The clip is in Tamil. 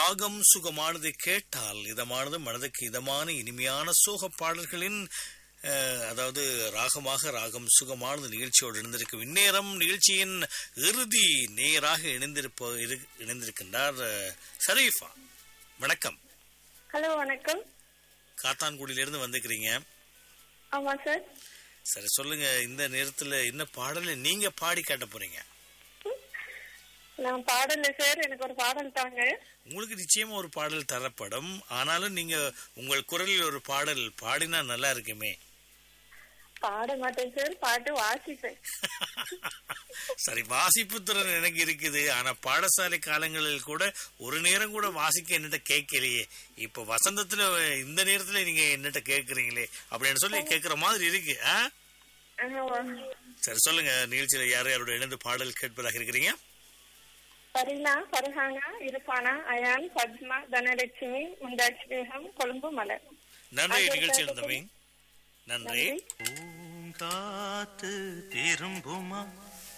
ராகம் சுகமானது கேட்டால் இதமானது மனதுக்கு இதமான இனிமையான சோக பாடல்களின் அஹ், அதாவது ராகமாக ராகம் சுகமானது நிகழ்ச்சியோடு இணைந்திருக்கும் இந்நேரம் நிகழ்ச்சியின் இறுதி நேராக இணைந்திருப்ப இரு- இணைந்திருக்கின்றார் அஹ், ஷரீஃபா வணக்கம் ஹலோ வணக்கம் காத்தான்குடியிலிருந்து வந்துக்கிறீங்க ஆமா சார் சரி சொல்லுங்க இந்த நேரத்துல என்ன பாடலை நீங்க பாடி காட்ட போறீங்க நான் பாடல சார் எனக்கு ஒரு பாடல் தாங்க உங்களுக்கு நிச்சயமா ஒரு பாடல் தரப்படும் ஆனாலும் நீங்க உங்கள் குரலில் ஒரு பாடல் பாடினா நல்லா இருக்குமே பாட மாட்டேன் சார் பாட்டு வாசிப்பேன் சரி வாசிப்பு திறன் எனக்கு இருக்குது ஆனா பாடசாலை காலங்களில் கூட ஒரு நேரம் கூட வாசிக்க என்னட்ட கேட்கலையே இப்ப வசந்தத்துல இந்த நேரத்துல நீங்க என்னட்ட கேக்குறீங்களே அப்படின்னு சொல்லி கேக்குற மாதிரி இருக்கு ஆ? ஆமா. சரி சொல்லுங்க நிகழ்ச்சியில யார் யாரோட இணைந்து பாடல் கேட்பதாக இருக்கிறீங்க பரினா பரஹானா இருப்பானா அயான் பத்மா தனலட்சுமி முந்தாட்சி பேகம் கொழும்பு மலர் நன்றி ஆகியோர் நிகழ்ச்சியில் கேட்பது. தம்பி நன்றி நன்றி பூங்காத்து திரும்புமா